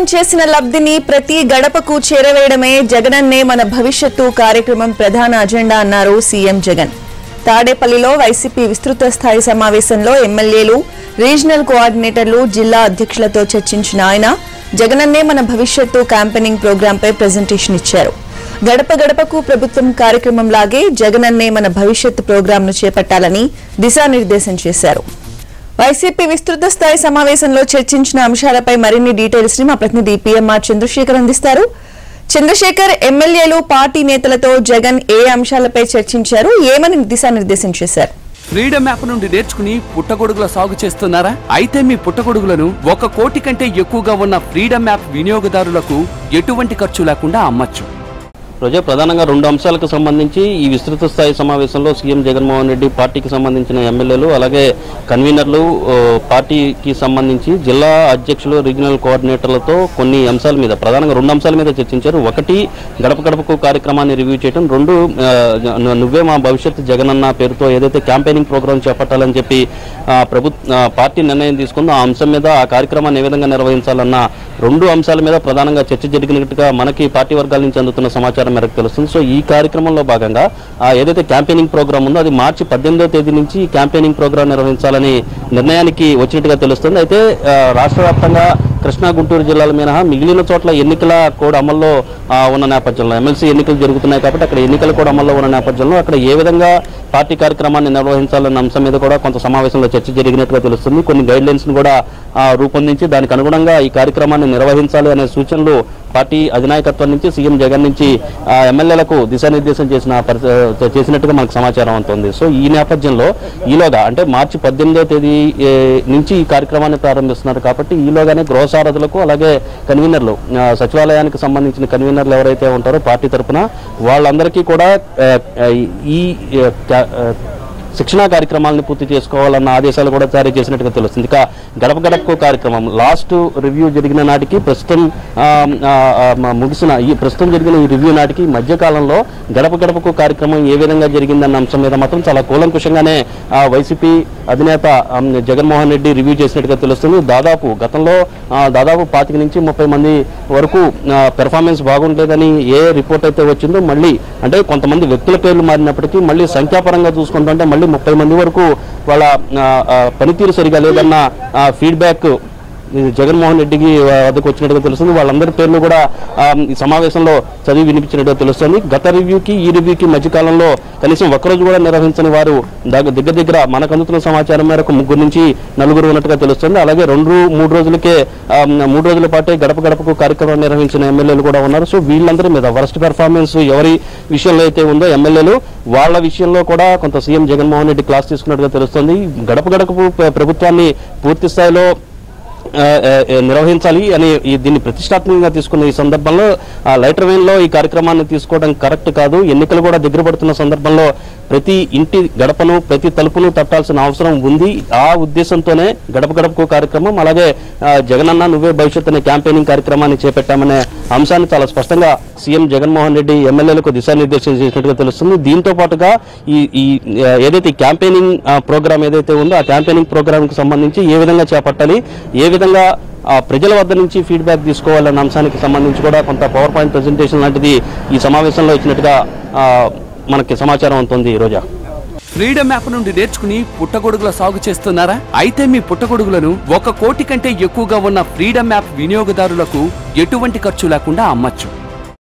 వాగ్దానం చేసిన లబ్ధిని ప్రతి గడపకు చేరవేయడమే జగనన్నే మన భవిష్యత్తు కార్యక్రమం ప్రధాన అజెండా అన్నారు సీఎం జగన్ తాడేపల్లిలో వైసీపీ విస్తృత స్థాయి సమావేశంలో ఎమ్మెల్యేలు రీజనల్ కోఆర్డినేటర్లు జిల్లా అధ్యక్షులతో చర్చించిన ఆయన జగనన్నే మన భవిష్యత్తు క్యాంపెయినింగ్ ప్రోగ్రాంపై ప్రజెంటేషన్ ఇచ్చారు గడప గడపకు ప్రభుత్వం కార్యక్రమం లాగే జగనన్నే మన భవిష్యత్తు ప్రోగ్రాంను చేపట్టాలని దిశానిర్దేశం చేశారు వైసీపీ విస్తృత స్థాయి సమావేశంలో చర్చించిన అంశాలపై మరిన్ని డీటెయిల్స్ ని మా ప్రతినిధి పిఎంఆర్ చంద్రశేఖర్ అందిస్తారు చంద్రశేఖర్ ఎమ్మెల్యేలు పార్టీ నేతలతో జగన్ ఏ అంశాలపై చర్చించారు ఏమని దిశానిర్దేశం చేశారు ఫ్రీడమ్ యాప్ నుండి నేర్చుకుని పుట్టగొడుగుల సాగు చేస్తున్నారా అయితే మీ పుట్టగొడుగులను ఒక కోటి కంటే ఎక్కువగా ఉన్న ఫ్రీడమ్ యాప్ వినియోగదారులకు ఎటువంటి ఖర్చు లేకుండా అమ్మచ్చు రోజా ప్రధానంగా రెండు అంశాలకు సంబంధించి ఈ విస్తృత స్థాయి సమావేశంలో సీఎం జగన్మోహన్ రెడ్డి పార్టీకి సంబంధించిన ఎమ్మెల్యేలు అలాగే కన్వీనర్లు ఓ, పార్టీకి సంబంధించి జిల్లా అధ్యక్షులు రీజనల్ కోఆర్డినేటర్లతో కొన్ని అంశాల మీద ప్రధానంగా రెండు అంశాల మీద చర్చించారు ఒకటి గడప గడపకు కార్యక్రమాన్ని రివ్యూ చేయడం రెండు ఆ, ను- నువ్వే మా భవిష్యత్ జగనన్న పేరుతో ఏదైతే క్యాంపెయినింగ్ ప్రోగ్రామ్ చేపట్టాలని చెప్పి ఆ, ప్రభు ఆ, పార్టీ నిర్ణయం తీసుకుందో ఆ అంశం మీద ఆ కార్యక్రమాన్ని ఏ విధంగా నిర్వహించాలన్న రెండు అంశాల మీద ప్రధానంగా చర్చ జరిగినట్టుగా మనకి పార్టీ వర్గాల నుంచి అందుతున్న సమాచారం మేరకు తెలుస్తుంది సో ఈ కార్యక్రమంలో భాగంగా ఆ, ఏదైతే క్యాంపెయినింగ్ ప్రోగ్రామ్ ఉందో అది మార్చి పద్దెనిమిదో తేదీ నుంచి ఈ క్యాంపెయినింగ్ ప్రోగ్రామ్ నిర్వహించాలని నిర్ణయానికి వచ్చినట్టుగా తెలుస్తుంది అయితే ఆ, రాష్ట్ర వ్యాప్తంగా కృష్ణా గుంటూరు జిల్లాల మినహా మిగిలిన చోట్ల ఎన్నికల కోడ్ అమల్లో ఆ, ఉన్న నేపథ్యంలో ఎమ్మెల్సీ ఎన్నికలు జరుగుతున్నాయి కాబట్టి అక్కడ ఎన్నికల కోడ్ అమల్లో ఉన్న నేపథ్యంలో అక్కడ ఏ విధంగా పార్టీ కార్యక్రమాన్ని నిర్వహించాలన్న అంశం మీద కూడా కొంత సమావేశంలో చర్చ జరిగినట్టుగా తెలుస్తుంది కొన్ని గైడ్ లైన్స్ ను కూడా ఆ, రూపొందించి దానికి అనుగుణంగా ఈ కార్యక్రమాన్ని నిర్వహించాలి అనే సూచనలు పార్టీ అధినాయకత్వం నుంచి సీఎం జగన్ నుంచి ఆ, ఎమ్మెల్యేలకు దిశానిర్దేశం చేసిన పరి- చేసినట్టుగా మనకు సమాచారం అవుతుంది సో ఈ నేపథ్యంలో ఈలోగా అంటే మార్చి పద్దెనిమిదో తేదీ ఏ, నుంచి ఈ కార్యక్రమాన్ని ప్రారంభిస్తున్నారు కాబట్టి ఈలోగానే గృహసారథులకు అలాగే కన్వీనర్లు ఆ, సచివాలయానికి సంబంధించిన కన్వీనర్లు ఎవరైతే ఉంటారో పార్టీ తరపున వాళ్ళందరికీ కూడా ఆ, ఆ, ఈ ఆ, కా- ఆ, శిక్షణా కార్యక్రమాలను పూర్తి చేసుకోవాలన్న ఆదేశాలు కూడా జారీ చేసినట్టుగా తెలుస్తుంది ఇక గడప గడపకు కార్యక్రమం లాస్ట్ రివ్యూ జరిగిన నాటికి ప్రస్తుతం ఆ, ఆ, ఆ, మ- ముగిసిన ఈ ప్రస్తుతం జరిగిన ఈ రివ్యూ నాటికి మధ్యకాలంలో గడప గడపకు కార్యక్రమం ఏ విధంగా జరిగిందన్న అంశం మీద మాత్రం చాలా కూలంకుషంగానే ఆ, వైసీపీ అధినేత ఆమ్, జగన్మోహన్ రెడ్డి రివ్యూ చేసినట్టుగా తెలుస్తుంది దాదాపు గతంలో ఆ, దాదాపు పాతిక నుంచి ముప్పై మంది వరకు పెర్ఫార్మెన్స్ బాగుండేదని ఏ రిపోర్ట్ అయితే వచ్చిందో మళ్ళీ అంటే కొంతమంది వ్యక్తుల పేర్లు మారినప్పటికీ మళ్ళీ సంఖ్యాపరంగా చూసుకుంటుంటే మళ్ళీ ముప్పై మంది వరకు వాళ్ళ ఆ, ఆ, పనితీరు సరిగా లేదన్న ఫీడ్బ్యాక్ ఇది జగన్మోహన్ రెడ్డికి వద్దకు వచ్చినట్టుగా తెలుస్తుంది వాళ్ళందరి పేర్లు కూడా ఆ, ఈ సమావేశంలో చదివి వినిపించినట్టుగా తెలుస్తుంది గత రివ్యూకి ఈ రివ్యూకి మధ్యకాలంలో కనీసం ఒక్కరోజు కూడా నిర్వహించని వారు దగ్గ దగ్గర దగ్గర మనకు అందుతున్న సమాచారం మేరకు ముగ్గురు నుంచి నలుగురు ఉన్నట్టుగా తెలుస్తుంది అలాగే రెండు మూడు రోజులకే ఆ, మూడు రోజుల పాటే గడప గడపకు కార్యక్రమం నిర్వహించిన ఎమ్మెల్యేలు కూడా ఉన్నారు సో వీళ్ళందరి మీద వరస్ట్ పెర్ఫార్మెన్స్ ఎవరి విషయంలో అయితే ఉందో ఎమ్మెల్యేలు వాళ్ళ విషయంలో కూడా కొంత సీఎం జగన్మోహన్ రెడ్డి క్లాస్ తీసుకున్నట్టుగా తెలుస్తుంది గడప గడపకు ప్ర- ప్రభుత్వాన్ని పూర్తి స్థాయిలో ఆ, ఆ, ఆ, నిర్వహించాలి అని ఈ దీన్ని ప్రతిష్టాత్మకంగా తీసుకున్న ఈ సందర్భంలో ఆ, లైటర్ వెయిన్ లో ఈ కార్యక్రమాన్ని తీసుకోవడం కరెక్ట్ కాదు ఎన్నికలు కూడా దగ్గర పడుతున్న సందర్భంలో ప్రతి ఇంటి గడపను ప్రతి తలుపును తట్టాల్సిన అవసరం ఉంది ఆ ఉద్దేశంతోనే గడప గడపకు కార్యక్రమం అలాగే ఆ, జగనన్న నువ్వే భవిష్యత్ అనే క్యాంపెయినింగ్ కార్యక్రమాన్ని చేపట్టామనే అంశాన్ని చాలా స్పష్టంగా సీఎం జగన్మోహన్ రెడ్డి ఎమ్మెల్యేలకు దిశానిర్దేశం చేసినట్టుగా తెలుస్తుంది దీంతో పాటుగా ఈ ఈ ఆ, ఏదైతే క్యాంపెయినింగ్ ప్రోగ్రామ్ ఏదైతే ఉందో ఆ క్యాంపెయినింగ్ ప్రోగ్రామ్ కి సంబంధించి ఏ విధంగా చేపట్టాలి ఏ విధంగా ఆ ప్రజల వద్ద నుంచి ఫీడ్బ్యాక్ తీసుకోవాలన్న అంశానికి సంబంధించి కూడా కొంత పవర్ పాయింట్ ప్రెజెంటేషన్ లాంటిది ఈ సమావేశంలో ఇచ్చినట్టుగా ఆ, మనకి సమాచారం అవుతుంది ఈ రోజా ఫ్రీడమ్ యాప్ నుండి నేర్చుకుని పుట్టగొడుగుల సాగు చేస్తున్నారా అయితే మీ పుట్టగొడుగులను ఒక కోటి కంటే ఎక్కువగా ఉన్న ఫ్రీడమ్ యాప్ వినియోగదారులకు ఎటువంటి ఖర్చు లేకుండా అమ్మచ్చు